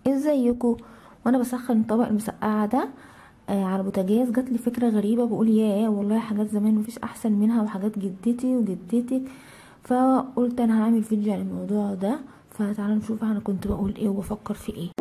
ازيكم وانا بسخن الطبق المسقعه ده آه على بوتاجاز جات لي فكره غريبه بقول ياه والله حاجات زمان مفيش احسن منها وحاجات جدتي وجدتك فقلت انا هعمل فيديو عن الموضوع ده فتعالوا نشوف انا كنت بقول ايه وبفكر في ايه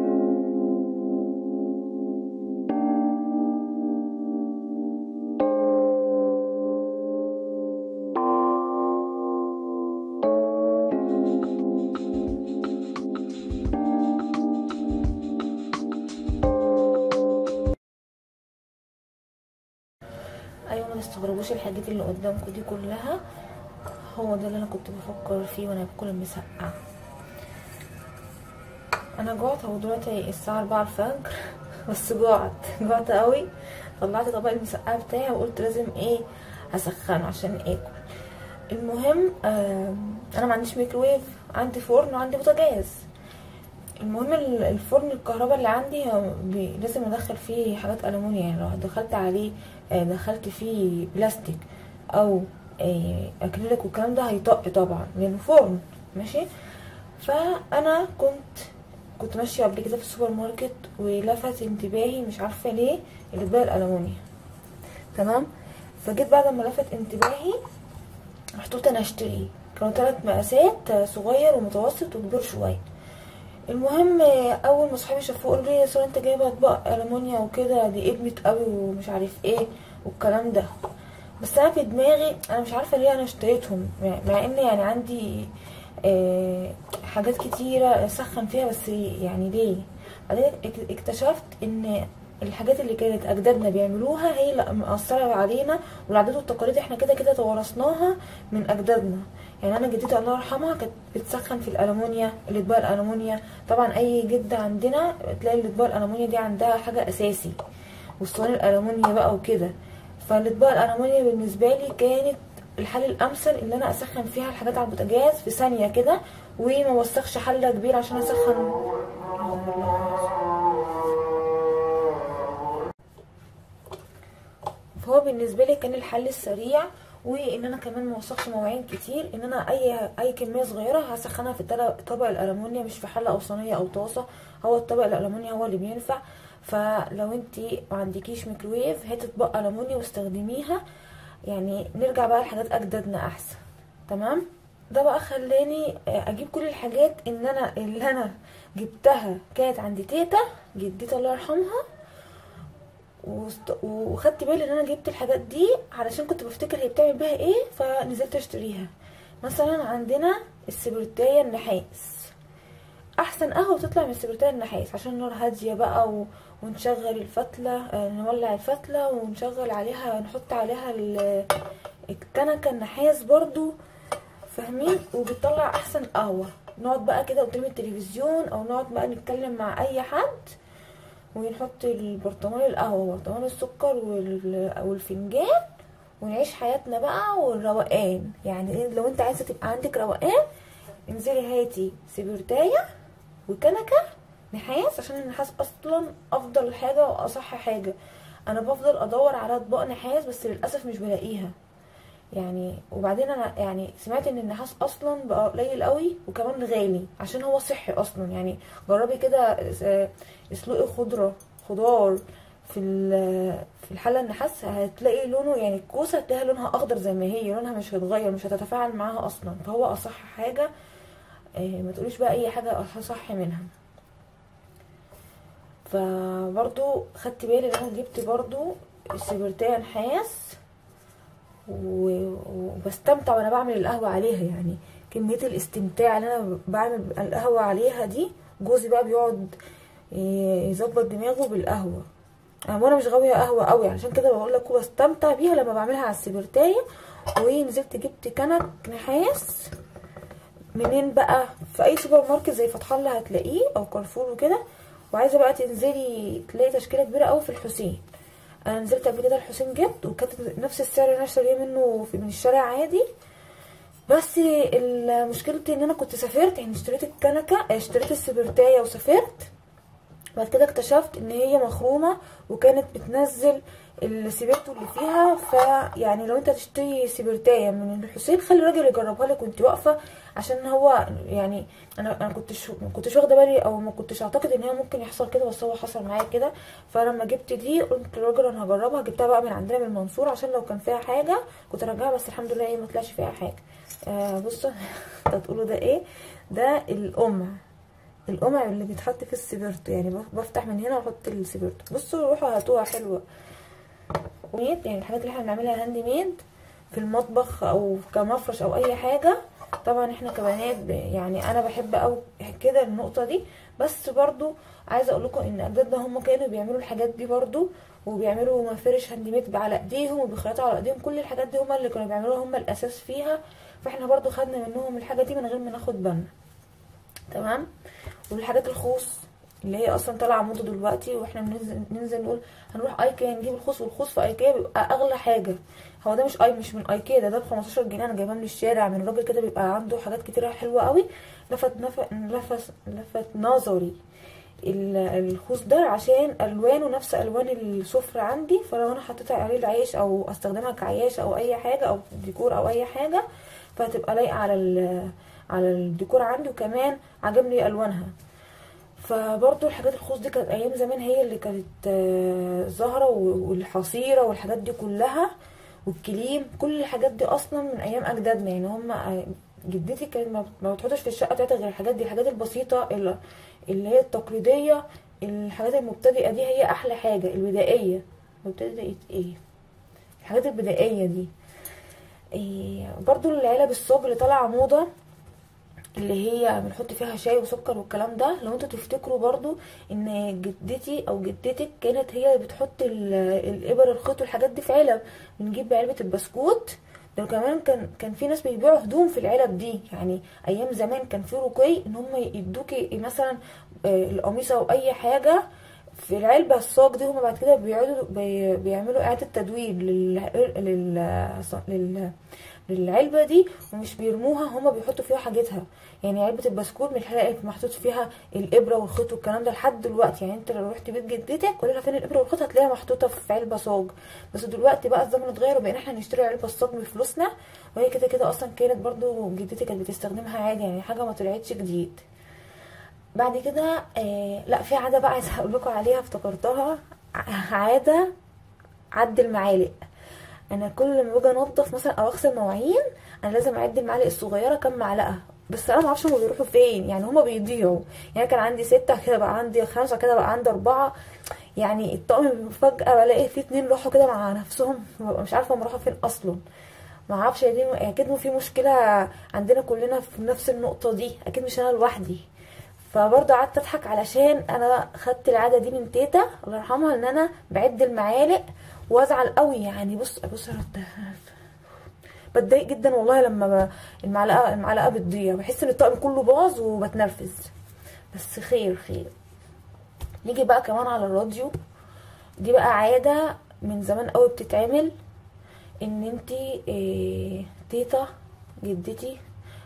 ايوه ما تستغربوش الحاجات اللي قدامكم دي كلها هو ده اللي انا كنت بفكر فيه وانا باكل المسقعه انا جوعت هو دلوقتي الساعه 4 الفجر بس جوعت جوعت قوي طلعت طبق المسقعه بتاعي وقلت لازم ايه اسخنه عشان اكل المهم آه انا ما عنديش ميكروويف عندي فرن وعندي بوتاجاز المهم الفرن الكهرباء اللي عندي بي لازم ادخل فيه حاجات الومنيا يعني لو دخلت عليه دخلت فيه بلاستيك او اكريليك والكلام ده هيطق طبعا لانه فرن ماشي فانا كنت كنت ماشيه قبل كده في السوبر ماركت ولفت انتباهي مش عارفه ليه الاطباق الالومنيا تمام فجيت بعد ما لفت انتباهي رحت قلت انا اشتريه كانوا ثلاث مقاسات صغير ومتوسط وكبير شويه المهم اول ما صحابي شافوه قالوا لي يا انت جايبه اطباق المونيا وكده دي ادمت قوي ومش عارف ايه والكلام ده بس انا في دماغي انا مش عارفه ليه انا اشتريتهم مع ان يعني عندي آه حاجات كتيره اسخن فيها بس يعني ليه بعدين اكتشفت ان الحاجات اللي كانت اجدادنا بيعملوها هي اللي مأثره علينا والعادات والتقاليد احنا كده كده توارثناها من اجدادنا يعني انا جدتي الله يرحمها كانت بتسخن في الالومنيا الاطباق الالومنيا طبعا اي جده عندنا تلاقي الاطباق الالومنيا دي عندها حاجه اساسي والصواني الالومنيا بقى وكده فالاطباق الالومنيا بالنسبه لي كانت الحل الامثل ان انا اسخن فيها الحاجات على البوتاجاز في ثانيه كده وما اوسخش حله كبيره عشان اسخن فهو بالنسبه لي كان الحل السريع وان انا كمان ما اوسخش مواعين كتير ان انا اي اي كميه صغيره هسخنها في طبق الالومنيا مش في حله او صينيه او طاسه هو الطبق الالومنيا هو اللي بينفع فلو انت ما عندكيش ميكروويف هاتي اطباق الومنيا واستخدميها يعني نرجع بقى لحاجات اجدادنا احسن تمام ده بقى خلاني اجيب كل الحاجات ان انا اللي انا جبتها كانت عند تيتا جدتي الله يرحمها وخدت بالي ان انا جبت الحاجات دي علشان كنت بفتكر هي بتعمل بيها ايه فنزلت اشتريها مثلا عندنا السبرتايه النحاس احسن قهوه بتطلع من السبرتايه النحاس عشان النار هاديه بقى و... ونشغل الفتله آه نولع الفتله ونشغل عليها نحط عليها الكنكه النحاس برضو فاهمين وبتطلع احسن قهوه نقعد بقى كده قدام التلفزيون او نقعد بقى نتكلم مع اي حد ونحط البرطمان القهوه وبرطمان السكر والفنجان ونعيش حياتنا بقى والروقان يعني لو انت عايزه تبقى عندك روقان انزلي هاتي سبرتايه وكنكه نحاس عشان النحاس اصلا افضل حاجه واصح حاجه انا بفضل ادور على اطباق نحاس بس للاسف مش بلاقيها يعني وبعدين انا يعني سمعت ان النحاس اصلا بقى قليل قوي وكمان غالي عشان هو صحي اصلا يعني جربي كده اسلقي خضره خضار في في الحله النحاس هتلاقي لونه يعني الكوسه هتلاقيها لونها اخضر زي ما هي لونها مش هيتغير مش هتتفاعل معاها اصلا فهو اصح حاجه ما تقوليش بقى اي حاجه اصح منها فبرضو خدت بالي ان انا جبت برضو السبرتايه نحاس وبستمتع وانا بعمل القهوه عليها يعني كميه الاستمتاع اللي انا بعمل القهوه عليها دي جوزي بقى بيقعد يظبط دماغه بالقهوه انا وانا مش غاويه قهوه قوي عشان كده بقول لك بستمتع بيها لما بعملها على السبرتايه ونزلت جبت كنك نحاس منين بقى في اي سوبر ماركت زي فتح الله هتلاقيه او كارفور وكده وعايزه بقى تنزلي تلاقي تشكيله كبيره قوي في الحسين انا نزلت قبل كده الحسين جبت وكانت نفس السعر اللي انا شاريه منه من الشارع عادي بس مشكلتي ان انا كنت سافرت يعني اشتريت الكنكه اشتريت السبرتايه وسافرت بعد كده اكتشفت ان هي مخرومه وكانت بتنزل السيبرتو اللي فيها فيعني لو انت تشتري سيبرتايه من الحسين خلي الراجل يجربها لك وانت واقفه عشان هو يعني انا انا كنتش ما كنتش واخده بالي او ما كنتش اعتقد ان هي ممكن يحصل كده بس هو حصل معايا كده فلما جبت دي قلت للراجل انا هجربها جبتها بقى من عندنا من المنصوره عشان لو كان فيها حاجه كنت ارجعها بس الحمد لله ايه ما طلعش فيها حاجه آه بصوا هتقولوا ده ايه ده القمع القمع اللي بيتحط في السيبرتو يعني بفتح من هنا واحط السيبرتو بصوا روحوا هاتوها حلوه ميد يعني الحاجات اللي احنا بنعملها هاند ميد في المطبخ او كمفرش او اي حاجه طبعا احنا كبنات يعني انا بحب قوي كده النقطه دي بس برضو عايزه اقول لكم ان اجدادنا هم كانوا بيعملوا الحاجات دي برضو وبيعملوا مفارش هاند ميد على ايديهم وبيخيطوا على ايديهم كل الحاجات دي هم اللي كانوا بيعملوها هم الاساس فيها فاحنا برضو خدنا منهم الحاجه دي من غير ما ناخد بالنا تمام والحاجات الخوص اللي هي اصلا طالعه موضه دلوقتي واحنا بننزل ننزل نقول هنروح ايكيا نجيب الخوص والخوص في ايكيا بيبقى اغلى حاجه هو ده مش اي مش من ايكيا ده ده ب 15 جنيه انا جايباه من الشارع من راجل كده بيبقى عنده حاجات كتيره حلوه قوي لفت لفت لفت, لفت نظري الخوص ده عشان الوانه نفس الوان السفره عندي فلو انا حطيت عليه العيش او استخدمها كعياش او اي حاجه او ديكور او اي حاجه فهتبقى لايقه على على الديكور عندي وكمان عجبني الوانها فبرضو الحاجات الخوص دي كانت ايام زمان هي اللي كانت ظاهره والحصيره والحاجات دي كلها والكليم كل الحاجات دي اصلا من ايام اجدادنا يعني هم جدتي كانت ما بتحطش في الشقه بتاعتها غير الحاجات دي الحاجات البسيطه اللي هي التقليديه الحاجات المبتدئه دي هي احلى حاجه البدائيه مبتدئه ايه الحاجات البدائيه دي إيه برضو العلب الصاج اللي طالعه موضه اللي هي بنحط فيها شاي وسكر والكلام ده لو انتوا تفتكروا برضو ان جدتي او جدتك كانت هي بتحط الابر الخيط والحاجات دي في علب بنجيب علبه البسكوت ده كمان كان كان في ناس بيبيعوا هدوم في العلب دي يعني ايام زمان كان في رقي ان هم يدوكي مثلا القميص او اي حاجه في العلبه الصاج دي هم بعد كده بيقعدوا بيعملوا اعاده تدوير لل لل للعلبه دي ومش بيرموها هما بيحطوا فيها حاجتها يعني علبه البسكوت من الحلقه محطوط فيها الابره والخيط والكلام ده لحد دلوقتي يعني انت لو رحت بيت جدتك قولي لها فين الابره والخيط هتلاقيها محطوطه في علبه صاج بس دلوقتي بقى الزمن اتغير وبقينا احنا نشتري علبه الصاج بفلوسنا وهي كده كده اصلا كانت برضو جدتي كانت بتستخدمها عادي يعني حاجه ما طلعتش جديد بعد كده آه لا في عاده بقى عايزه اقول لكم عليها افتكرتها عاده عد المعالق انا كل ما باجي انضف مثلا او اغسل مواعين انا لازم اعد المعالق الصغيره كام معلقه بس انا ما اعرفش هما بيروحوا فين يعني هما بيضيعوا يعني كان عندي ستة كده بقى عندي خمسة كده بقى عندي أربعة يعني الطقم فجأة بلاقي في اتنين راحوا كده مع نفسهم ببقى مش عارفة هما راحوا فين أصلا ما اعرفش دي اكيد في مشكلة عندنا كلنا في نفس النقطة دي اكيد مش انا لوحدي فبرضه قعدت اضحك علشان انا خدت العاده دي من تيتا الله يرحمها ان انا بعد المعالق وازعل قوي يعني بص بص بتضايق جدا والله لما المعلقه المعلقه بتضيع بحس ان الطقم كله باظ وبتنرفز بس خير خير نيجي بقى كمان على الراديو دي بقى عاده من زمان قوي بتتعمل ان انتي إيه تيتا جدتي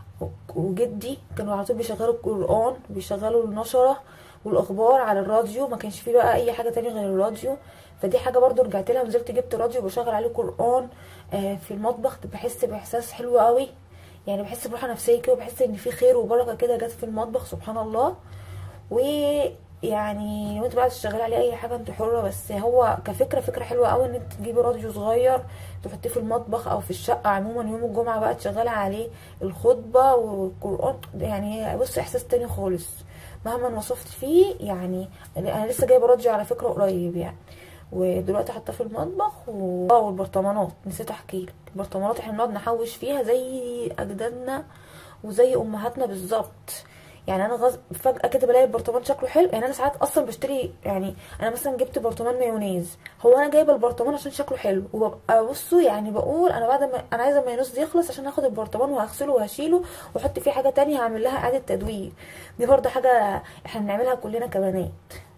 وجدي كانوا على طول بيشغلوا القرآن بيشغلوا النشرة والأخبار على الراديو ما كانش فيه بقى أي حاجة تانية غير الراديو فدي حاجة برضو رجعت لها ونزلت جبت راديو بشغل عليه قرآن آه في المطبخ بحس بإحساس حلو قوي يعني بحس براحة نفسية كده وبحس إن في خير وبركة كده جت في المطبخ سبحان الله و يعني لو انت بقى تشتغلي عليه اي حاجه انت حره بس هو كفكره فكره حلوه قوي ان انت تجيبي راديو صغير تحطيه في المطبخ او في الشقه عموما يوم الجمعه بقى تشغلي عليه الخطبه والقران يعني بص احساس تاني خالص مهما وصفت فيه يعني انا لسه جايبه راديو على فكره قريب يعني ودلوقتي حاطاه في المطبخ و... اه والبرطمانات نسيت احكي لك البرطمانات احنا بنقعد نحوش فيها زي اجدادنا وزي امهاتنا بالظبط يعني انا غصب فجاه كده بلاقي البرطمان شكله حلو يعني انا ساعات اصلا بشتري يعني انا مثلا جبت برطمان مايونيز هو انا جايبه البرطمان عشان شكله حلو وببقى بصوا يعني بقول انا بعد ما انا عايزه المايونيز يخلص عشان هاخد البرطمان وهغسله وهشيله واحط فيه حاجه تانية هعمل لها اعاده تدوير دي برضه حاجه احنا بنعملها كلنا كبنات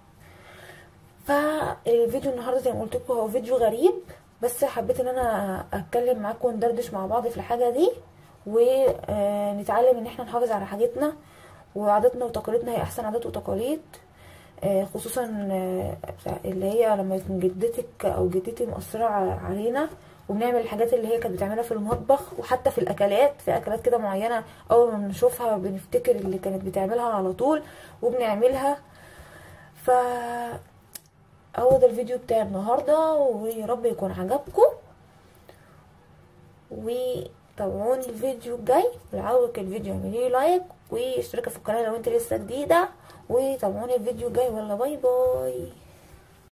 فالفيديو النهارده زي ما قلت لكم هو فيديو غريب بس حبيت ان انا اتكلم معاكم وندردش مع بعض في الحاجه دي ونتعلم ان احنا نحافظ على حاجتنا وعاداتنا وتقاليدنا هي احسن عادات وتقاليد آه، خصوصا آه، اللي هي لما يكون جدتك او جدتي مؤثرة ع- علينا وبنعمل الحاجات اللي هي كانت بتعملها في المطبخ وحتى في الاكلات في اكلات كده معينة اول ما بنشوفها بنفتكر اللي كانت بتعملها على طول وبنعملها ف هو ده الفيديو بتاع النهارده ويا رب يكون عجبكم وتابعوني الفيديو الجاي لو عجبك الفيديو اعملي لايك واشتركي في القناه لو انت لسه جديده وتابعوني الفيديو الجاي ولا باي باي